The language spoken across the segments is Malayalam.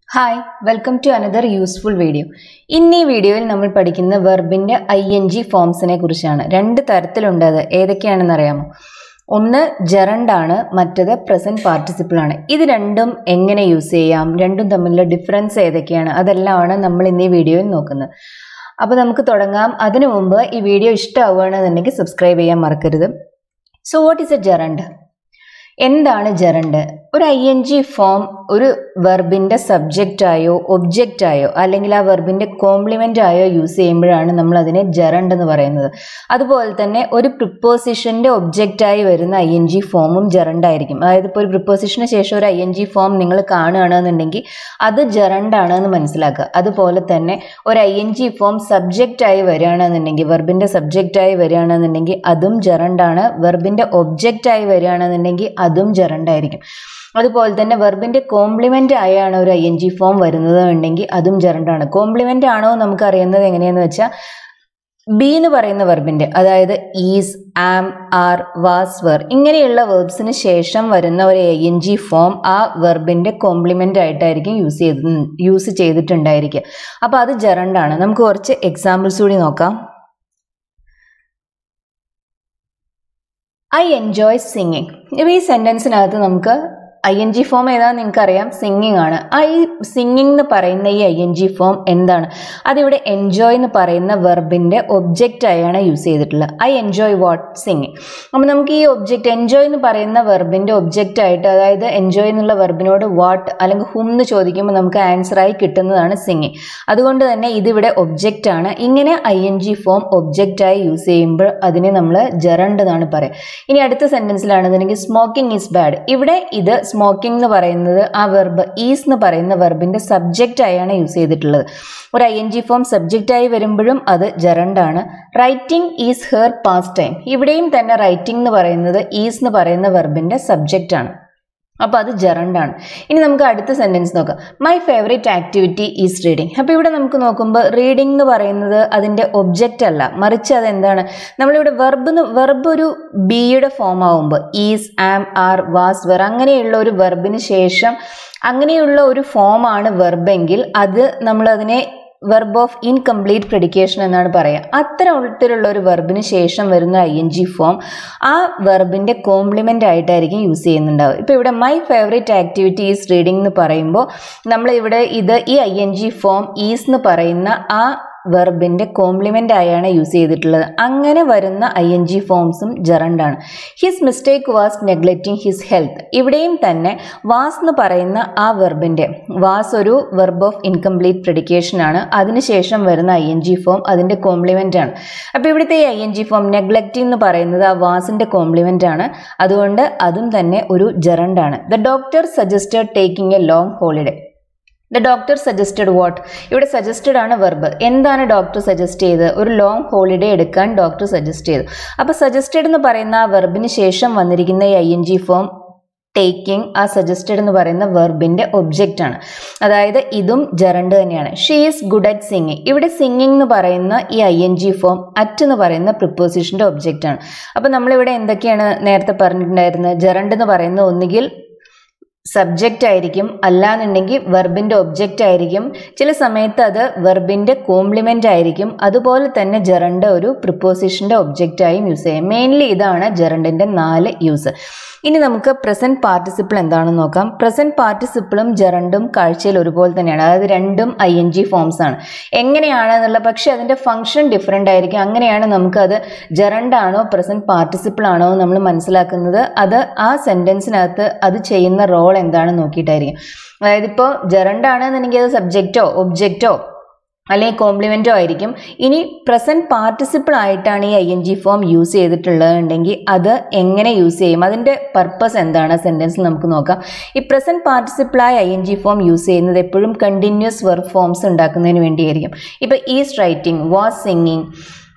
hi welcome to another useful video ഇന്ന് ഈ വീഡിയോയിൽ നമ്മൾ പഠിക്കുന്ന വെർബിൻ്റെ ഐ എൻ ജി ഫോംസിനെ കുറിച്ചാണ് രണ്ട് തരത്തിലുണ്ട് അത് ഏതൊക്കെയാണെന്ന് അറിയാമോ ഒന്ന് ജെറണ്ട് ആണ് മറ്റത് പ്രസൻറ്റ് പാർട്ടിസിപ്പിൾ ആണ് ഇത് രണ്ടും എങ്ങനെ യൂസ് ചെയ്യാം രണ്ടും തമ്മിലുള്ള ഡിഫറൻസ് ഏതൊക്കെയാണ് അതെല്ലാമാണ് നമ്മൾ ഇന്ന് ഈ വീഡിയോയിൽ നോക്കുന്നത് അപ്പോൾ നമുക്ക് തുടങ്ങാം അതിനു മുമ്പ് ഈ വീഡിയോ ഇഷ്ടമാവുകയാണെന്നുണ്ടെങ്കിൽ സബ്സ്ക്രൈബ് ചെയ്യാൻ മറക്കരുത് so what is a gerund എന്താണ് ജെറണ്ട് ഒരു ഐ എൻ ജി ഫോം ഒരു വെർബിൻ്റെ സബ്ജക്റ്റായോ ഒബ്ജക്റ്റായോ അല്ലെങ്കിൽ ആ വെർബിൻ്റെ കോംപ്ലിമെൻ്റ് ആയോ യൂസ് ചെയ്യുമ്പോഴാണ് നമ്മൾ അതിനെ ജെറണ്ട് എന്ന് പറയുന്നത് അതുപോലെ തന്നെ ഒരു പ്രിപ്പോസിഷൻ്റെ ഒബ്ജക്റ്റായി വരുന്ന ഐ എൻ ജി ഫോമും ജെറണ്ട് ആയിരിക്കും അതായത് ഇപ്പോൾ ഒരു പ്രിപ്പോസിഷന് ശേഷം ഒരു ഐ എൻ ജി ഫോം നിങ്ങൾ കാണുകയാണെന്നുണ്ടെങ്കിൽ അത് ജെറണ്ടാണ് എന്ന് മനസ്സിലാക്കുക അതുപോലെ തന്നെ ഒരു ഐ എൻ ജി ഫോം സബ്ജക്റ്റായി വരികയാണെന്നുണ്ടെങ്കിൽ വെർബിൻ്റെ സബ്ജക്റ്റായി വരികയാണെന്നുണ്ടെങ്കിൽ അതും ജെറണ്ടാണ് വെർബിൻ്റെ ഒബ്ജക്റ്റായി വരികയാണെന്നുണ്ടെങ്കിൽ അതും ജെറണ്ടായിരിക്കും അതുപോലെ തന്നെ വെർബിൻ്റെ കോംപ്ലിമെൻ്റ് ആയാണ് ഒരു ഐ എൻ ജി ഫോം വരുന്നത് ഉണ്ടെങ്കിൽ അതും ജെറണ്ടാണ് കോംപ്ലിമെൻ്റ് ആണോ നമുക്ക് അറിയുന്നത് എങ്ങനെയാണെന്ന് വെച്ചാൽ ബി എന്ന് പറയുന്ന വെർബിൻ്റെ അതായത് is am are was were ഇങ്ങനെയുള്ള വേർബ്സിന് ശേഷം വരുന്ന ഒരു എ എൻ ജി ഫോം ആ വെർബിൻ്റെ കോംപ്ലിമെൻ്റ് ആയിട്ടായിരിക്കും യൂസ് ചെയ്ത് യൂസ് ചെയ്തിട്ടുണ്ടായിരിക്കുക അപ്പോൾ അത് ജെറണ്ടാണ് നമുക്ക് കുറച്ച് എക്സാമ്പിൾസ് കൂടി നോക്കാം ഐ എൻജോയ് സിംഗിങ് ഇപ്പോൾ ഈ സെൻറ്റൻസിനകത്ത് നമുക്ക് ഐ എൻ ജി ഫോം ഏതാണെന്ന് നിങ്ങൾക്കറിയാം സിംഗിങ് ആണ് ഐ സിംഗിങ് എന്ന് പറയുന്ന ഈ ഐ എൻ ജി ഫോം എന്താണ് അതിവിടെ എൻജോയ് എന്ന് പറയുന്ന വെർബിൻ്റെ ഒബ്ജക്റ്റായാണ് യൂസ് ചെയ്തിട്ടുള്ളത് ഐ എൻജോയ് വാട്ട് സിംഗിങ് അപ്പോൾ നമുക്ക് ഈ ഒബ്ജക്റ്റ് എൻജോയ് എന്ന് പറയുന്ന വെർബിൻ്റെ ഒബ്ജക്റ്റായിട്ട് അതായത് എൻജോയ് എന്നുള്ള വെർബിനോട് വാട്ട് അല്ലെങ്കിൽ ഹും എന്ന് ചോദിക്കുമ്പോൾ നമുക്ക് ആൻസറായി കിട്ടുന്നതാണ് സിംഗിങ് അതുകൊണ്ട് തന്നെ ഇതിവിടെ ഒബ്ജക്റ്റ് ആണ് ഇങ്ങനെ ഐ എൻ ജി ഫോം ഒബ്ജക്റ്റായി യൂസ് ചെയ്യുമ്പോൾ അതിനെ നമ്മൾ ജെറണ്ട് എന്നാണ് പറയുക ഇനി അടുത്ത സെൻറ്റൻസിലാണെന്നുണ്ടെങ്കിൽ സ്മോക്കിംഗ് ഈസ് ബാഡ് ഇവിടെ ഇത് സ്മോക്കിംഗ് എന്ന് പറയുന്നത് ആ വെർബ് ഈസ് എന്ന് പറയുന്ന വെർബിൻ്റെ സബ്ജക്റ്റ് ആയാണ് യൂസ് ചെയ്തിട്ടുള്ളത് ഒരു ഐ എൻ ജി ഫോം സബ്ജക്റ്റായി വരുമ്പോഴും അത് ജെറണ്ടാണ് writing is her past time ഇവിടെയും തന്നെ റൈറ്റിംഗ് എന്ന് പറയുന്നത് ഈസ് എന്ന് പറയുന്ന വെർബിൻ്റെ സബ്ജക്റ്റ് ആണ് അപ്പോൾ അത് ജെറണ്ടാണ് ഇനി നമുക്ക് അടുത്ത സെൻറ്റൻസ് നോക്കാം my favourite activity is reading അപ്പോൾ ഇവിടെ നമുക്ക് നോക്കുമ്പോൾ റീഡിംഗ് എന്ന് പറയുന്നത് അതിൻ്റെ ഒബ്ജക്റ്റ് അല്ല മറിച്ച് അതെന്താണ് നമ്മളിവിടെ വെർബ് വെർബ് ഒരു ബിയുടെ ഫോം ആവുമ്പോൾ is am are was were അങ്ങനെയുള്ള ഒരു വെർബിന് ശേഷം അങ്ങനെയുള്ള ഒരു ഫോമാണ് വെർബെങ്കിൽ അത് നമ്മളതിനെ വെർബ് ഓഫ് ഇൻകംപ്ലീറ്റ് പ്രെഡിക്കേഷൻ എന്നാണ് പറയുക അത്തരത്തിലുള്ള ഒരു വെർബിന് ശേഷം വരുന്ന ഐ എൻ ജി ഫോം ആ വെർബിൻ്റെ കോംപ്ലിമെൻ്റ് ആയിട്ടായിരിക്കും യൂസ് ചെയ്യുന്നുണ്ടാവുക ഇപ്പോൾ ഇവിടെ my favourite activity is reading എന്ന് പറയുമ്പോൾ നമ്മളിവിടെ ഇത് ഈ I N G form is എന്ന് പറയുന്ന ആ വെർബിൻ്റെ കോംപ്ലിമെൻ്റ് ആയാണ് യൂസ് ചെയ്തിട്ടുള്ളത് അങ്ങനെ വരുന്ന ഐ എൻ ജി ഫോംസും ജെറണ്ടാണ് his mistake was neglecting his health ഇവിടെയും തന്നെ വാസ് എന്ന് പറയുന്ന ആ വെർബിൻ്റെ വാസ് ഒരു വെർബ് ഓഫ് ഇൻകംപ്ലീറ്റ് പ്രെഡിക്കേഷൻ ആണ് അതിനുശേഷം വരുന്ന ഐ എൻ ജി ഫോം അതിൻ്റെ കോംപ്ലിമെൻ്റ് ആണ് അപ്പോൾ ഇവിടുത്തെ ഈ I N G form neglecting എന്ന് പറയുന്നത് ആ വാസിൻ്റെ കോംപ്ലിമെൻ്റ് ആണ് അതുകൊണ്ട് അതും തന്നെ ഒരു ജെറണ്ടാണ് the doctor suggested taking a long holiday the doctor suggested what ഇവിടെ സജസ്റ്റഡ് ആണ് വെർബ് എന്താണ് ഡോക്ടർ സജസ്റ്റ് ചെയ്തത് ഒരു ലോങ് ഹോളിഡേ എടുക്കാൻ ഡോക്ടർ സജസ്റ്റ് ചെയ്തു അപ്പോൾ സജസ്റ്റഡ് എന്ന് പറയുന്ന ആ വെർബിന് ശേഷം വന്നിരിക്കുന്ന ഈ I N G form taking ആ സജസ്റ്റഡ് എന്ന് പറയുന്ന വെർബിൻ്റെ ഒബ്ജക്റ്റ് ആണ് അതായത് ഇതും ജെറണ്ട് തന്നെയാണ് she is good at singing ഇവിടെ സിംഗിങ് എന്ന് പറയുന്ന ഈ I N G form at എന്ന് പറയുന്ന പ്രിപ്പോസിഷൻ്റെ ഒബ്ജക്റ്റ് ആണ് അപ്പോൾ നമ്മളിവിടെ എന്തൊക്കെയാണ് നേരത്തെ പറഞ്ഞിട്ടുണ്ടായിരുന്നത് ജെറണ്ട് എന്ന് പറയുന്നത് ഒന്നുകിൽ സബ്ജക്റ്റ് ആയിരിക്കും അല്ലാന്നുണ്ടെങ്കിൽ വെർബിൻ്റെ ഒബ്ജക്റ്റ് ആയിരിക്കും ചില സമയത്ത് അത് വെർബിൻ്റെ കോംപ്ലിമെൻ്റ് ആയിരിക്കും അതുപോലെ തന്നെ ജെറണ്ട് ഒരു പ്രിപ്പോസിഷൻ്റെ ഒബ്ജക്റ്റായും യൂസ് ചെയ്യാം മെയിൻലി ഇതാണ് ജെറണ്ടിൻ്റെ നാല് യൂസ് ഇനി നമുക്ക് പ്രസൻറ്റ് പാർട്ടിസിപ്പിൾ എന്താണെന്ന് നോക്കാം പ്രസൻറ്റ് പാർട്ടിസിപ്പിളും ജെറണ്ടും കാഴ്ചയിൽ ഒരുപോലെ തന്നെയാണ് അതായത് രണ്ടും ഐ എൻ ജി ഫോംസ് ആണ് എങ്ങനെയാണ് എന്നുള്ള പക്ഷേ അതിൻ്റെ ഫംഗ്ഷൻ ഡിഫറെൻ്റ് ആയിരിക്കും അങ്ങനെയാണ് നമുക്കത് ജെറണ്ടാണോ പ്രസൻറ്റ് പാർട്ടിസിപ്പിൾ ആണോ നമ്മൾ മനസ്സിലാക്കുന്നത് അത് ആ സെൻറ്റൻസിനകത്ത് അത് ചെയ്യുന്ന റോൾ എന്താണെന്ന് നോക്കിയിട്ടായിരിക്കും അതായത് ഇപ്പോൾ ജെറണ്ടാണെന്നുണ്ടെങ്കിൽ അത് സബ്ജക്റ്റോ ഒബ്ജക്റ്റോ അല്ലെങ്കിൽ കോംപ്ലിമെൻറ്റോ ആയിരിക്കും ഇനി പ്രസൻറ്റ് പാർട്ടിസിപ്പിൾ ആയിട്ടാണ് ഈ I N G form use ചെയ്തിട്ടുള്ളതുണ്ടെങ്കിൽ അത് എങ്ങനെ യൂസ് ചെയ്യും അതിൻ്റെ പർപ്പസ് എന്താണ് സെൻറ്റൻസിൽ നമുക്ക് നോക്കാം ഈ പ്രസൻറ്റ് പാർട്ടിസിപ്പിളായ I N G form use ചെയ്യുന്നത് എപ്പോഴും കണ്ടിന്യൂസ് വർക്ക് ഫോംസ് ഉണ്ടാക്കുന്നതിന് വേണ്ടിയായിരിക്കും ഇപ്പോൾ is writing was singing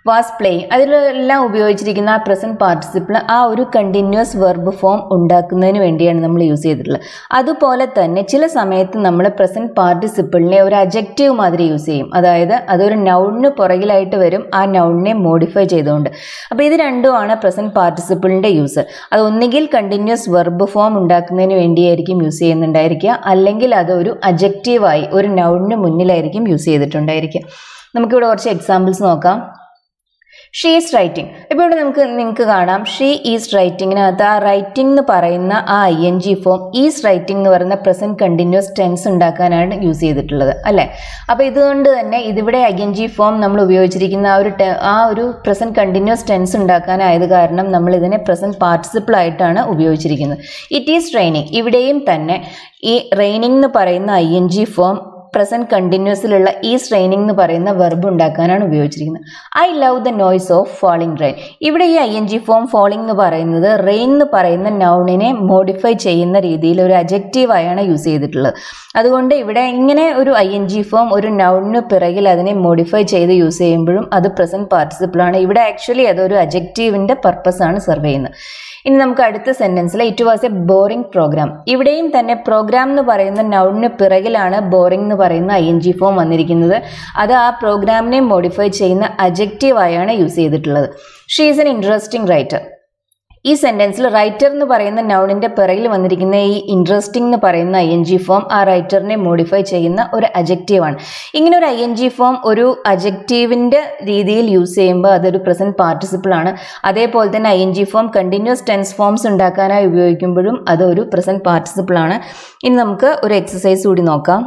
was playing അതിലെല്ലാം ഉപയോഗിച്ചിരിക്കുന്ന ആ പ്രസൻറ്റ് പാർട്ടിസിപ്പിൾ ആ ഒരു കണ്ടിന്യൂസ് വെർബ് ഫോം ഉണ്ടാക്കുന്നതിന് വേണ്ടിയാണ് നമ്മൾ യൂസ് ചെയ്തിട്ടുള്ളത് അതുപോലെ തന്നെ ചില സമയത്ത് നമ്മൾ പ്രസൻറ്റ് പാർട്ടിസിപ്പിളിനെ ഒരു അജക്റ്റീവ് മാതിരി യൂസ് ചെയ്യും അതായത് അതൊരു നൗണിന് പുറകിലായിട്ട് വരും ആ നൗണിനെ മോഡിഫൈ ചെയ്തുകൊണ്ട് അപ്പോൾ ഇത് രണ്ടുമാണ് പ്രസൻറ്റ് പാർട്ടിസിപ്പിളിൻ്റെ യൂസ് അത് ഒന്നുകിൽ കണ്ടിന്യൂസ് വെർബ് ഫോം ഉണ്ടാക്കുന്നതിന് വേണ്ടിയായിരിക്കും യൂസ് ചെയ്യുന്നുണ്ടായിരിക്കുക അല്ലെങ്കിൽ അത് ഒരു അജക്റ്റീവായി ഒരു നൗണിന് മുന്നിലായിരിക്കും യൂസ് ചെയ്തിട്ടുണ്ടായിരിക്കുക നമുക്കിവിടെ കുറച്ച് എക്സാമ്പിൾസ് നോക്കാം ഷീ ഈസ് റൈറ്റിംഗ് ഇപ്പോൾ ഇവിടെ നമുക്ക് നിങ്ങൾക്ക് കാണാം ഷീ ഈസ് റൈറ്റിങ്ങിനകത്ത് ആ റൈറ്റിംഗ് എന്ന് പറയുന്ന ആ I N G form is writing എന്ന് പറയുന്ന പ്രസൻറ്റ് കണ്ടിന്യൂസ് ടെൻസ് ഉണ്ടാക്കാനാണ് യൂസ് ചെയ്തിട്ടുള്ളത് അല്ലേ അപ്പോൾ ഇതുകൊണ്ട് തന്നെ ഇതിവിടെ ഐ എൻ ജി ഫോം നമ്മൾ ഉപയോഗിച്ചിരിക്കുന്ന ആ ഒരു ടെ- ആ ഒരു പ്രസൻറ്റ് കണ്ടിന്യൂസ് ടെൻസ് ഉണ്ടാക്കാനായത് കാരണം നമ്മൾ ഇതിനെ പ്രസൻറ്റ് പാർട്ടിസിപ്പിൾ ആയിട്ടാണ് ഉപയോഗിച്ചിരിക്കുന്നത് ഇറ്റ് ഈസ് റെയിനിങ് ഇവിടെയും തന്നെ ഈ റെയിനിങ് എന്ന് പറയുന്ന I N G form present കണ്ടിന്യൂസിലുള്ള ഈ ട്രെയിനിങ് എന്ന് പറയുന്ന വെർബ് ഉണ്ടാക്കാനാണ് ഉപയോഗിച്ചിരിക്കുന്നത് I love the noise of falling rain ഇവിടെ ഈ I N G form falling എന്ന് പറയുന്നത് റെയിൻ എന്ന് പറയുന്ന നൗണിനെ മോഡിഫൈ ചെയ്യുന്ന രീതിയിൽ ഒരു അജക്റ്റീവായാണ് യൂസ് ചെയ്തിട്ടുള്ളത് അതുകൊണ്ട് ഇവിടെ ഇങ്ങനെ ഒരു ഐ എൻ ജി ഫോം ഒരു നൗണിന് പിറകിൽ അതിനെ മോഡിഫൈ ചെയ്ത് യൂസ് ചെയ്യുമ്പോഴും അത് പ്രസന്റ് പാർട്ടിസിപ്പിൾ ആണ് ഇവിടെ ആക്ച്വലി അതൊരു അജക്റ്റീവിന്റെ പർപ്പസ് ആണ് സെർവ് ചെയ്യുന്നത് ഇനി നമുക്ക് അടുത്ത സെന്റൻസിൽ it was a boring programme ഇവിടെയും തന്നെ പ്രോഗ്രാം എന്ന് പറയുന്ന നൗണിന് പിറകിലാണ് ബോറിംഗ് എന്ന് പറയുന്ന ഐ എൻ ജി ഫോം വന്നിരിക്കുന്നത് അത് ആ പ്രോഗ്രാമിനെ മോഡിഫൈ ചെയ്യുന്ന അജക്റ്റീവായാണ് യൂസ് ചെയ്തിട്ടുള്ളത് she is an interesting writer ഈ സെന്റൻസിൽ റൈറ്റർ എന്ന് പറയുന്ന നൗണിന്റെ പിറകിൽ വന്നിരിക്കുന്ന ഈ ഇൻട്രസ്റ്റിംഗ് എന്ന് പറയുന്ന ഐ എൻ ജി ഫോം ആ റൈറ്ററിനെ മോഡിഫൈ ചെയ്യുന്ന ഒരു അജക്റ്റീവാണ് ഇങ്ങനെ ഒരു ഐ എൻ ജി ഫോം ഒരു അജക്റ്റീവിന്റെ രീതിയിൽ യൂസ് ചെയ്യുമ്പോൾ അതൊരു പ്രസന്റ് പാർട്ടിസിപ്പിൾ ആണ് അതേപോലെ തന്നെ I N G form continuous tense forms ഉണ്ടാക്കാനായി ഉപയോഗിക്കുമ്പോഴും അത് ഒരു പ്രസന്റ് പാർട്ടിസിപ്പിൾ ആണ് ഇനി നമുക്ക് ഒരു എക്സസൈസ് കൂടി നോക്കാം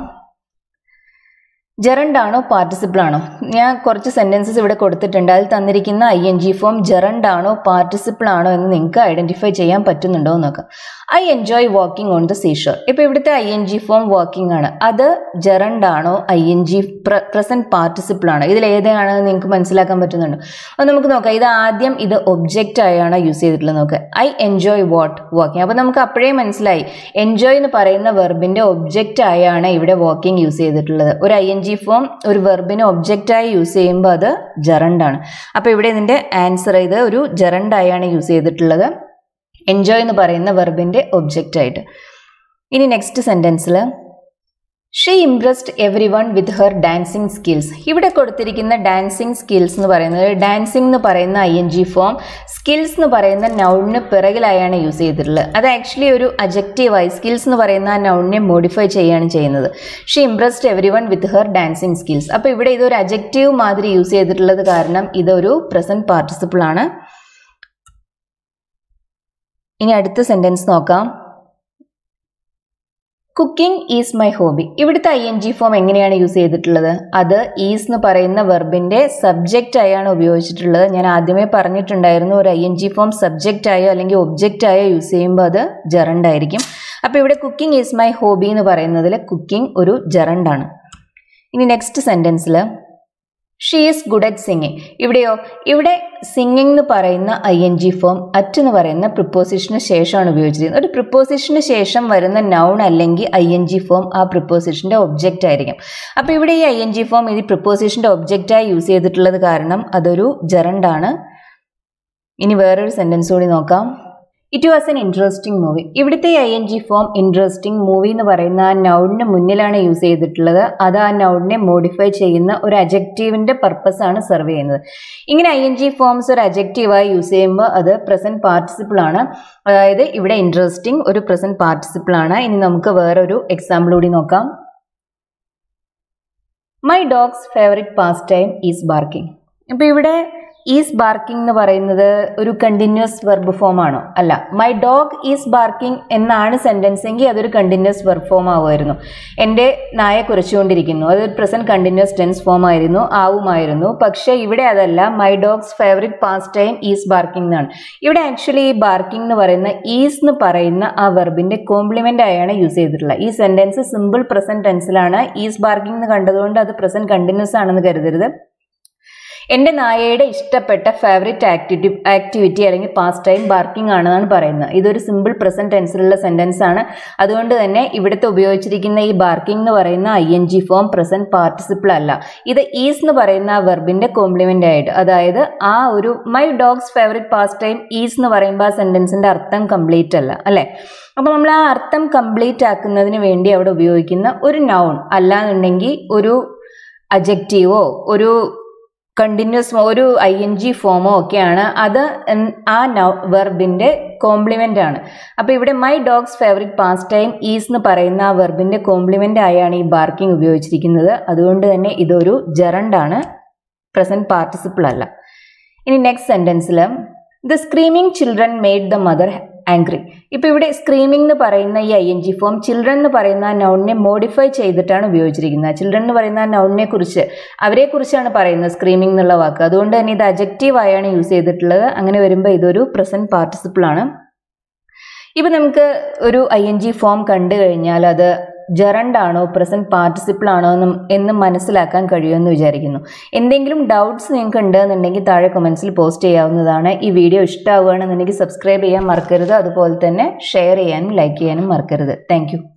ജെറണ്ട് ആണോ പാർട്ടിസിപ്പിൾ ആണോ ഞാൻ കുറച്ച് സെന്റൻസസ് ഇവിടെ കൊടുത്തിട്ടുണ്ട് അതിൽ തന്നിരിക്കുന്ന I N G form gerund ആണോ പാർട്ടിസിപ്പിൾ ആണോ എന്ന് നിങ്ങൾക്ക് ഐഡന്റിഫൈ ചെയ്യാൻ പറ്റുന്നുണ്ടോ എന്ന് നോക്കാം I enjoy walking on the seashore ഇപ്പോൾ ഇവിടുത്തെ I N G form walking ആണ് അത് ജെറണ്ട് ആണോ I N G present participle ആണോ ഇതിൽ ഏതാണെന്ന് നിങ്ങൾക്ക് മനസ്സിലാക്കാൻ പറ്റുന്നുണ്ടോ അത് നമുക്ക് നോക്കാം ഇത് ആദ്യം ഇത് ഒബ്ജക്റ്റ് ആയാണ് യൂസ് ചെയ്തിട്ടുള്ളത് നോക്കുക ഐ എൻജോയ് വാട്ട് വാക്കിംഗ് അപ്പോൾ നമുക്ക് അപ്പോഴേ മനസ്സിലായി എൻജോയ് എന്ന് പറയുന്ന വെർബിന്റെ ഒബ്ജക്റ്റ് ആയാണ് ഇവിടെ വാക്കിംഗ് യൂസ് ചെയ്തിട്ടുള്ളത് ഒരു ഐ എൻ ജി ഫോം ഒരു വെർബിനെ ഒബ്ജക്റ്റായി യൂസ് ചെയ്യുമ്പോൾ അത് ജറണ്ടാണ് അപ്പോൾ ഇവിടെ ഇതിൻ്റെ ആൻസർ ഇത് ഒരു ജറണ്ടായാണ് യൂസ് ചെയ്തിട്ടുള്ളത് എൻജോയ് എന്ന് പറയുന്ന വെർബിൻ്റെ ഒബ്ജക്റ്റ് ആയിട്ട് ഇനി നെക്സ്റ്റ് സെൻറ്റൻസിൽ she impressed everyone with her dancing skills ഇവിടെ കൊടുത്തിരിക്കുന്ന ഡാൻസിങ് സ്കിൽസ് എന്ന് പറയുന്നത് ഡാൻസിങ് എന്ന് പറയുന്ന I N G form skills എന്ന് പറയുന്ന നൗണിന് പിറകിലായാണ് യൂസ് ചെയ്തിട്ടുള്ളത് അത് ആക്ച്വലി ഒരു അജക്റ്റീവായി സ്കിൽസ് എന്ന് പറയുന്ന ആ നൗണിനെ മോഡിഫൈ ചെയ്യുകയാണ് ചെയ്യുന്നത് she impressed everyone with her dancing skills അപ്പോൾ ഇവിടെ ഇതൊരു അജക്റ്റീവ് മാതിരി യൂസ് ചെയ്തിട്ടുള്ളത് കാരണം ഇതൊരു പ്രസന്റ് പാർട്ടിസിപ്പിൾ ആണ് ഇനി അടുത്ത സെന്റൻസ് നോക്കാം കുക്കിംഗ് ഈസ് മൈ ഹോബി ഇവിടുത്തെ ഐ എൻ ജി ഫോം എങ്ങനെയാണ് യൂസ് ചെയ്തിട്ടുള്ളത് അത് ഈസ് എന്ന് പറയുന്ന വെർബിന്റെ സബ്ജക്റ്റ് ആയാണ് ഉപയോഗിച്ചിട്ടുള്ളത് ഞാൻ ആദ്യമേ പറഞ്ഞിട്ടുണ്ടായിരുന്നു ഒരു I N G form subject ആയോ അല്ലെങ്കിൽ ഒബ്ജക്റ്റ് ആയോ യൂസ് ചെയ്യുമ്പോൾ അത് ജെറണ്ട് ആയിരിക്കും അപ്പോൾ ഇവിടെ കുക്കിംഗ് ഈസ് മൈ ഹോബി എന്ന് പറയുന്നതിൽ കുക്കിംഗ് ഒരു ജെറണ്ടാണ് ഇനി നെക്സ്റ്റ് സെന്റൻസിൽ she is good at singing ഇവിടെയോ ഇവിടെ സിംഗിങ് എന്ന് പറയുന്ന I N G form at എന്ന് പറയുന്ന പ്രിപ്പോസിഷന് ശേഷമാണ് ഉപയോഗിച്ചിരിക്കുന്നത് ഒരു പ്രിപ്പോസിഷന് ശേഷം വരുന്ന നൗൺ അല്ലെങ്കിൽ ഐ എൻ ജി ഫോം ആ പ്രിപ്പോസിഷൻ്റെ ഒബ്ജക്റ്റ് ആയിരിക്കും അപ്പോൾ ഇവിടെ ഈ ഐ എൻ ജി ഫോം ഇത് പ്രിപ്പോസിഷൻ്റെ ഒബ്ജക്റ്റായി യൂസ് ചെയ്തിട്ടുള്ളത് കാരണം അതൊരു ജെറണ്ടാണ് ഇനി വേറൊരു സെൻറ്റൻസ് കൂടി നോക്കാം it was an interesting movie ഇവിടുത്തെ I N G form interesting movie എന്ന് പറയുന്ന ആ നൗഡിന് മുന്നിലാണ് യൂസ് ചെയ്തിട്ടുള്ളത് അത് ആ നൗഡിനെ മോഡിഫൈ ചെയ്യുന്ന ഒരു അജക്റ്റീവിന്റെ പർപ്പസ് ആണ് സെർവ് ചെയ്യുന്നത് ഇങ്ങനെ ഐ എൻ ജി ഫോംസ് ഒരു അജക്റ്റീവായി യൂസ് ചെയ്യുമ്പോൾ അത് പ്രസന്റ് പാർട്ടിസിപ്പിൾ ആണ് അതായത് ഇവിടെ ഇൻട്രസ്റ്റിംഗ് ഒരു പ്രസന്റ് പാർട്ടിസിപ്പിൾ ആണ് ഇനി നമുക്ക് വേറൊരു എക്സാമ്പിൾ കൂടി നോക്കാം my dog's favourite pastime is barking അപ്പോൾ ഇവിടെ ഈസ് ബാർക്കിംഗ് എന്ന് പറയുന്നത് ഒരു കണ്ടിന്യൂസ് വെർബ് ഫോം ആണോ അല്ല മൈ ഡോഗ് ഈസ് ബാർക്കിംഗ് എന്നാണ് സെൻറ്റൻസ് എങ്കിൽ അതൊരു കണ്ടിന്യൂസ് വെർബ് ഫോം ആവുമായിരുന്നു എൻ്റെ നായ കുരച്ചുകൊണ്ടിരിക്കുന്നു അതൊരു പ്രസൻറ്റ് കണ്ടിന്യൂസ് ടെൻസ് ഫോം ആയിരുന്നു ആവുമായിരുന്നു പക്ഷേ ഇവിടെ അതല്ല my dog's favourite pastime is barking എന്നാണ് ഇവിടെ ആക്ച്വലി ഈ ബാർക്കിംഗ് എന്ന് പറയുന്ന ഈസ് എന്ന് പറയുന്ന ആ വെർബിൻ്റെ കോംപ്ലിമെൻ്റ് ആയാണ് യൂസ് ചെയ്തിട്ടുള്ളത് ഈ സെൻറ്റൻസ് സിമ്പിൾ പ്രസൻറ്റ് ടെൻസിലാണ് ഈസ് ബാർക്കിംഗ് എന്ന് കണ്ടതുകൊണ്ട് അത് പ്രസൻറ്റ് കണ്ടിന്യൂസ് ആണെന്ന് കരുതരുത് എൻ്റെ നായയുടെ ഇഷ്ടപ്പെട്ട ഫേവറേറ്റ് ആക്ടിവിറ്റി ആക്ടിവിറ്റി അല്ലെങ്കിൽ പാസ് ടൈം ബാർക്കിംഗ് ആണെന്നാണ് പറയുന്നത് ഇതൊരു സിമ്പിൾ പ്രസന്റ് ടെൻസിലുള്ള സെന്റൻസ് ആണ് അതുകൊണ്ട് തന്നെ ഇവിടുത്തെ ഉപയോഗിച്ചിരിക്കുന്ന ഈ ബാർക്കിംഗ് എന്ന് പറയുന്ന I N G form present participle അല്ല ഇത് ഈസ് എന്ന് പറയുന്ന ആ വെർബിന്റെ കോംപ്ലിമെന്റ് ആയിട്ട് അതായത് ആ ഒരു my dog's favourite pastime is എന്ന് പറയുമ്പോൾ ആ സെന്റൻസിന്റെ അർത്ഥം കംപ്ലീറ്റ് അല്ല അല്ലെ അപ്പോൾ നമ്മൾ ആ അർത്ഥം കംപ്ലീറ്റ് ആക്കുന്നതിന് വേണ്ടി അവിടെ ഉപയോഗിക്കുന്ന ഒരു നൗൺ അല്ലാന്നുണ്ടെങ്കിൽ ഒരു അജക്റ്റീവോ ഒരു കണ്ടിന്യൂസ് ഒരു ഐ എൻ ജി ഫോമോ ഒക്കെയാണ് അത് എൻ- ആ നൗ വെർബിന്റെ കോംപ്ലിമെന്റ് ആണ് അപ്പോൾ ഇവിടെ my dog's favourite pastime is എന്ന് പറയുന്ന ആ വെർബിന്റെ കോംപ്ലിമെന്റ് ആയാണ് ഈ ബാർക്കിംഗ് ഉപയോഗിച്ചിരിക്കുന്നത് അതുകൊണ്ട് തന്നെ ഇതൊരു ജറണ്ടാണ് പ്രസന്റ് പാർട്ടിസിപ്പിൾ അല്ല ഇനി നെക്സ്റ്റ് സെന്റൻസിൽ the screaming children made the mother angry ഇപ്പോൾ ഇവിടെ സ്ക്രീമിംഗ് എന്ന് പറയുന്ന ഈ I N G form children എന്ന് പറയുന്ന ആ നൗണിനെ മോഡിഫൈ ചെയ്തിട്ടാണ് ഉപയോഗിച്ചിരിക്കുന്നത് ചിൽഡ്രൻ എന്ന് പറയുന്ന ആ നൗണിനെ കുറിച്ച് അവരെ കുറിച്ചാണ് പറയുന്നത് സ്ക്രീമിംഗ് എന്നുള്ള വാക്ക് അതുകൊണ്ട് തന്നെ ഇത് അജക്റ്റീവ് ആയാണ് യൂസ് ചെയ്തിട്ടുള്ളത് അങ്ങനെ വരുമ്പോൾ ഇതൊരു പ്രസന്റ് പാർട്ടിസിപ്പിൾ ആണ് ഇപ്പം നമുക്ക് ഒരു ഐ എൻ ജി ഫോം കണ്ടു കഴിഞ്ഞാൽ അത് ജറണ്ട് ആണോ പ്രസന്റ് പാർട്ടിസിപ്പിൾ ആണോ എന്നും എന്ന് മനസ്സിലാക്കാൻ കഴിയുമെന്ന് വിചാരിക്കുന്നു എന്തെങ്കിലും ഡൗട്ട്സ് നിങ്ങൾക്ക് ഉണ്ടെന്നുണ്ടെങ്കിൽ താഴെ കമൻസിൽ പോസ്റ്റ് ചെയ്യാവുന്നതാണ് ഈ വീഡിയോ ഇഷ്ടമാവുകയാണെന്നുണ്ടെങ്കിൽ സബ്സ്ക്രൈബ് ചെയ്യാൻ മറക്കരുത് അതുപോലെ തന്നെ ഷെയർ ചെയ്യാനും ലൈക്ക് ചെയ്യാനും മറക്കരുത് താങ്ക്